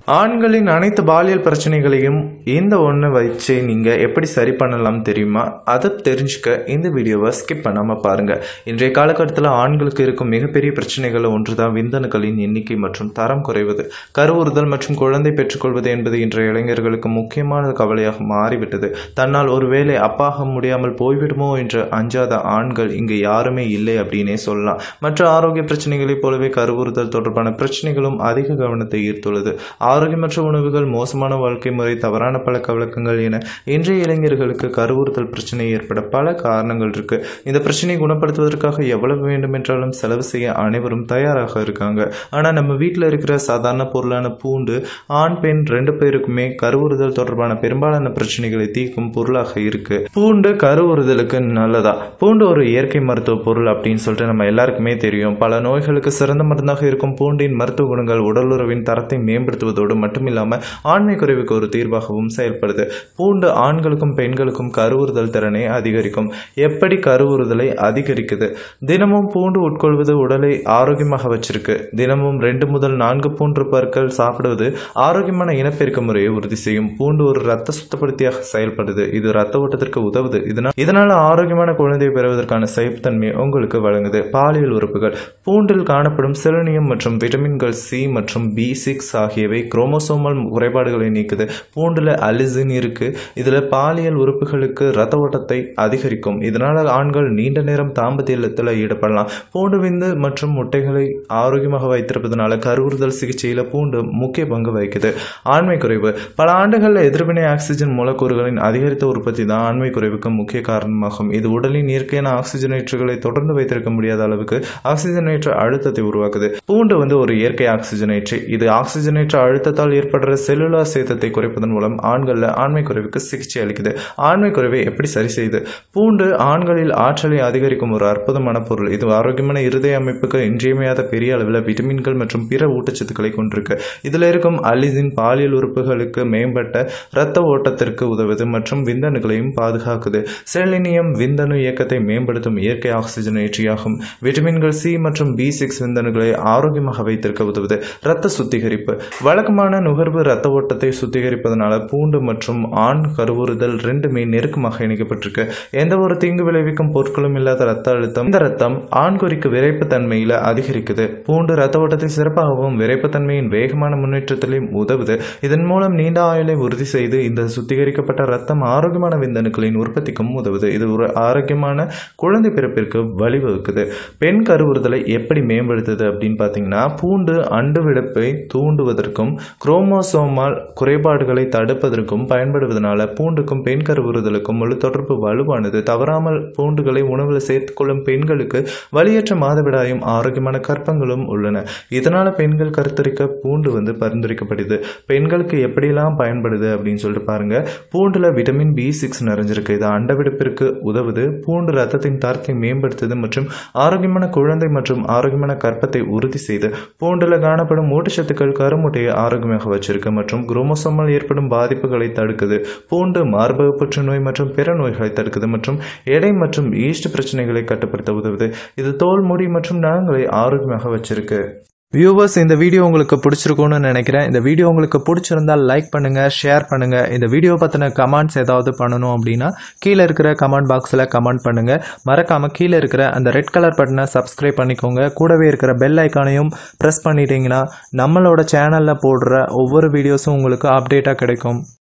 ஆண்களின் அனைத்து பாலியல் பிரச்சனைகளையும் இந்த ஒன்று வச்சு நீங்கள் எப்படி சரி பண்ணலாம் தெரியுமா அதை தெரிஞ்சுக்க இந்த வீடியோவை ஸ்கிப் பண்ணாமல் பாருங்கள் இன்றைய காலகட்டத்தில் ஆண்களுக்கு இருக்கும் மிகப்பெரிய பிரச்சனைகள் ஒன்று தான் விந்தணுக்களின் எண்ணிக்கை மற்றும் தரம் குறைவது கருவுறுதல் மற்றும் குழந்தை பெற்றுக்கொள்வது என்பது இன்றைய இளைஞர்களுக்கு முக்கியமான கவலையாக மாறிவிட்டது தன்னால் ஒருவேளை அப்பாக முடியாமல் போய்விடுமோ என்று அஞ்சாத ஆண்கள் இங்கு யாருமே இல்லை அப்படின்னே சொல்லலாம் மற்ற ஆரோக்கிய பிரச்சனைகளைப் போலவே கருவுறுதல் தொடர்பான பிரச்சனைகளும் அதிக கவனத்தை ஈர்த்துள்ளது ஆரோக்கியமற்ற உணவுகள் மோசமான வாழ்க்கை முறை தவறான பழக்க வழக்கங்கள் என இன்றைய இளைஞர்களுக்கு கருவுறுதல் பிரச்சனை ஏற்பட பல காரணங்கள் இருக்கு இந்த பிரச்சனையை குணப்படுத்துவதற்காக எவ்வளவு வேண்டுமென்றாலும் செலவு செய்ய அனைவரும் தயாராக இருக்காங்க ஆனால் நம்ம வீட்டில் இருக்கிற சாதாரண பொருளான பூண்டு ஆண் பெண் ரெண்டு பேருக்குமே கருவுறுதல் தொடர்பான பெரும்பாலான பிரச்சனைகளை தீர்க்கும் பொருளாக இருக்கு பூண்டு கருவுறுதலுக்கு நல்லதா பூண்டு ஒரு இயற்கை மருத்துவ பொருள் அப்படின்னு சொல்லிட்டு நம்ம எல்லாருக்குமே தெரியும் பல நோய்களுக்கு சிறந்த மருந்தாக இருக்கும் பூண்டின் மருத்துவ குணங்கள் உடலுறவின் தரத்தை மேம்படுத்துவதோடு மட்டும் இல்லாமல் ஆண்மை குறைவுக்கு ஒரு தீர்வாகவும் செயல்படுது பூண்டு ஆண்களுக்கும் பெண்களுக்கும் கருவுறுதல் திறனை அதிகரிக்கும் எப்படி கருவுறுதலை அதிகரிக்குது தினமும் பூண்டு உட்கொள்வது உடலை ஆரோக்கியமாக வச்சிருக்கு தினமும் ரெண்டு முதல் நான்கு பூண்டு பற்கள் சாப்பிடுவது ஆரோக்கியமான இனப்பெருக்க முறையை உறுதி செய்யும் பூண்டு ஒரு ரத்த சுத்தப்படுத்தியாக செயல்படுது இது ரத்த ஓட்டத்திற்கு உதவுது இதனால் இதனால் ஆரோக்கியமான குழந்தையை பெறுவதற்கான சைப்புத்தன்மை உங்களுக்கு வழங்குது பாலியல் உறுப்புகள் பூண்டில் காணப்படும் செலனியம் மற்றும் விட்டமின்கள் சி மற்றும் பி சிக்ஸ் ஆகியவை குரோமோசோமல் குறைபாடுகளை நீக்குது பூண்டில் அலிசின் இருக்கு இதில் பாலியல் உறுப்புகளுக்கு ரத்த ஓட்டத்தை அதிகரிக்கும் இதனால் ஆண்கள் நீண்ட நேரம் தாம்பத்தியத்தில் ஈடுபடலாம் பூண்டு விந்து மற்றும் முட்டைகளை ஆரோக்கியமாக வைத்திருப்பதனால கருவுறுதல் சிகிச்சையில் பூண்டு முக்கிய பங்கு வகிக்குது ஆண்மை குறைவு பல ஆண்டுகளில் எதிர்வினை ஆக்சிஜன் மூலக்கூறுகளின் அதிகரித்த உற்பத்தி தான் ஆண்மை குறைவுக்கு முக்கிய காரணமாகும் இது உடலின் இயற்கையான ஆக்சிஜனேற்றுகளை தொடர்ந்து வைத்திருக்க முடியாத அளவுக்கு ஆக்சிஜனேற்ற அழுத்தத்தை உருவாக்குது பூண்டு வந்து ஒரு இயற்கை ஆக்சிஜனேற்று இது ஆக்சிஜனேற்ற அழுத்தத்தால் ஏற்படுற செல்லுலார் சேதத்தை குறைப்பதன் மூலம் ஆண்களில் ஆண்மை குறைவுக்கு சிகிச்சை அளிக்குது ஆண்மை குறைவை எப்படி சரி செய்யுது பூண்டு ஆண்களில் ஆற்றலை அதிகரிக்கும் ஒரு அற்புதமான பொருள் இது ஆரோக்கியமான இருதய அமைப்புக்கு இன்றியமையாத பெரிய அளவில் விட்டமின்கள் மற்றும் பிற ஊட்டச்சத்துக்களை கொண்டிருக்கு இதில் இருக்கும் அலிசின் பாலியல் உறுப்புகளுக்கு மேம்பட்ட இரத்த ஓட்டத்திற்கு உதவுது மற்றும் விந்தணுக்களையும் பாதுகாக்குது செலினியம் விந்தணு இயக்கத்தை மேம்படுத்தும் இயற்கை ஆக்சிஜனேற்றியாகும் விட்டமின்கள் சி மற்றும் பி சிக்ஸ் விந்தணுக்களை ஆரோக்கியமாக வைத்திருக்க உதவுது இரத்த சுத்திகரிப்பு வழக்கமான நுகர்வு இரத்த ஓட்டத்தை சுத்திகரிப்பதனால பூண்டு மற்றும் ஆண் கருவுறுதல் ரெண்டுமே நெருக்கமாக இணைக்கப்பட்டிருக்கு எந்த ஒரு தீங்கு விளைவிக்கும் பொருட்களும் இல்லாத இரத்த அழுத்தம் இந்த ரத்தம் ஆண்குறிக்கு விரைப்பு தன்மையில அதிகரிக்குது பூண்டு இரத்த ஓட்டத்தை சிறப்பாகவும் விரைப்பு தன்மையின் வேகமான முன்னேற்றத்திலையும் உதவுது இதன் மூலம் நீண்ட ஆயுளை உறுதி செய்து இந்த சுத்திகரிக்கப்பட்ட ரத்தம் ஆரோக்கியமான விந்தணுக்களின் உற்பத்திக்கும் உதவுது இது ஒரு ஆரோக்கியமான குழந்தை பிறப்பிற்கு வழிவகுக்குது பெண் கருவுறுதலை எப்படி மேம்படுத்துது அப்படின்னு பார்த்தீங்கன்னா பூண்டு அண்டு விடுப்பை தூண்டுவதற்கும் குரோமோசோமால் குறைபாடுகளை தடுப்பதற்கும் பயன்படுவதனால பூண்டுக்கும் பெண் கருவுறுதலுக்கும் முழு தொடர்பு வலுவானது தவறாமல் பூண்டுகளை உணவில் சேர்த்துக்கொள்ளும் பெண்களுக்கு வலியற்ற மாதவிடாயும் ஆரோக்கியமான கற்பங்களும் உள்ளன இதனால பெண்கள் கருத்தரிக்க பூண்டு வந்து பரிந்துரைக்கப்படுது பெண்களுக்கு எப்படியெல்லாம் பயன்படுது அப்படின்னு சொல்லிட்டு பாருங்க பூண்டுல விட்டமின் பி சிக்ஸ் நிறைஞ்சிருக்கு இது அண்டவிடுப்பிற்கு உதவுது பூண்டு ரத்தத்தின் தரத்தை மேம்படுத்துது மற்றும் ஆரோக்கியமான குழந்தை மற்றும் ஆரோக்கியமான கற்பத்தை உறுதி செய்து பூண்டுல காணப்படும் ஊட்டச்சத்துக்கள் கருமுட்டையை ஆரோக்கியமாக வச்சிருக்கு மற்றும் குரோமோசோமால் ஏற்படும் பாதிப்புகளை தடுக்குது பூண்டு மார்பக புற்றுநோய் மற்றும் பிற நோய்களை தடுக்குது மற்றும் எடை மற்றும் ஈஸ்ட் பிரச்சனைகளை கட்டுப்படுத்த உதவுது இது தோல் முடி மற்றும் நகங்களை ஆரோக்கியமாக வச்சிருக்கு வியூவர்ஸ் இந்த வீடியோ உங்களுக்கு பிடிச்சிருக்கும்னு நினைக்கிறேன் இந்த வீடியோ உங்களுக்கு பிடிச்சிருந்தால் லைக் பண்ணுங்கள் ஷேர் பண்ணுங்கள் இந்த வீடியோ பற்றின கமெண்ட்ஸ் ஏதாவது பண்ணணும் அப்படின்னா கீழே இருக்கிற கமெண்ட் பாக்ஸில் கமெண்ட் பண்ணுங்கள் மறக்காமல் கீழே இருக்கிற அந்த ரெட் கலர் பட்டனை சப்ஸ்கிரைப் பண்ணிக்கோங்க கூடவே இருக்கிற பெல் ஐக்கானையும் ப்ரெஸ் பண்ணிட்டீங்கன்னா நம்மளோட சேனலில் போடுற ஒவ்வொரு வீடியோஸும் உங்களுக்கு அப்டேட்டாக கிடைக்கும்